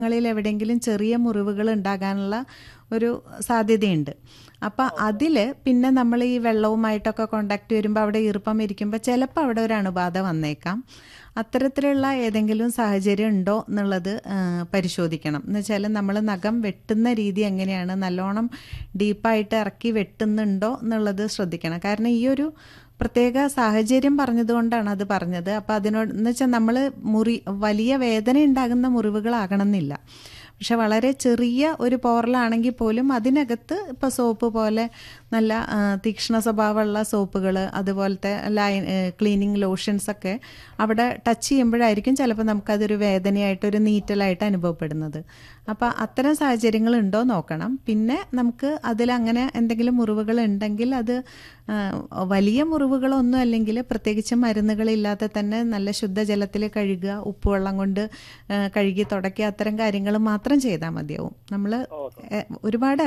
ങ്ങളിൽ എവിടെയെങ്കിലും ചെറിയ മുറിവുകൾ ഉണ്ടാകാനുള്ള ഒരു സാധ്യതയുണ്ട് അപ്പം അതിൽ പിന്നെ നമ്മൾ ഈ വെള്ളവുമായിട്ടൊക്കെ കോണ്ടാക്ട് വരുമ്പോൾ അവിടെ ഈർപ്പം ഇരിക്കുമ്പോൾ ചിലപ്പോൾ അവിടെ ഒരു അണുബാധ വന്നേക്കാം അത്തരത്തിലുള്ള ഏതെങ്കിലും സാഹചര്യം ഉണ്ടോ എന്നുള്ളത് ആ, പരിശോധിക്കണം എന്ന് വെച്ചാൽ നമ്മൾ നഖം വെട്ടുന്ന രീതി എങ്ങനെയാണ് നല്ലോണം ഡീപ്പായിട്ട് ഇറക്കി വെട്ടുന്നുണ്ടോ എന്നുള്ളത് ശ്രദ്ധിക്കണം കാരണം ഈ ഒരു പ്രത്യേക സാഹചര്യം പറഞ്ഞതുകൊണ്ടാണ് അത് പറഞ്ഞത് അപ്പോൾ അതിനോട് എന്ന് വെച്ചാൽ നമ്മൾ മുറി വലിയ വേദന ഉണ്ടാകുന്ന മുറിവുകളാകണമെന്നില്ല പക്ഷെ വളരെ ചെറിയ ഒരു പോറലാണെങ്കിൽ പോലും അതിനകത്ത് ഇപ്പോൾ സോപ്പ് പോലെ നല്ല ആ, തീക്ഷ്ണ സ്വഭാവമുള്ള സോപ്പുകൾ അതുപോലത്തെ ലൈൻ ക്ലീനിങ് ലോഷൻസ് ഒക്കെ അവിടെ ടച്ച് ചെയ്യുമ്പോഴായിരിക്കും ചിലപ്പോൾ നമുക്കതൊരു വേദനയായിട്ട് ഒരു നീറ്റലായിട്ട് അനുഭവപ്പെടുന്നത് അപ്പോൾ അത്തരം സാഹചര്യങ്ങൾ ഉണ്ടോ നോക്കണം പിന്നെ നമുക്ക് അതിലങ്ങനെ എന്തെങ്കിലും മുറിവുകൾ ഉണ്ടെങ്കിൽ അത് ആ, വലിയ മുറിവുകളൊന്നും അല്ലെങ്കിൽ പ്രത്യേകിച്ച് മരുന്നുകളില്ലാതെ തന്നെ നല്ല ശുദ്ധജലത്തിൽ കഴുകുക ഉപ്പുവെള്ളം കൊണ്ട് ആ, കഴുകി തുടയ്ക്കുക അത്തരം കാര്യങ്ങൾ മാത്രം ചെയ്താൽ മതിയാവും നമ്മൾ ഒരുപാട്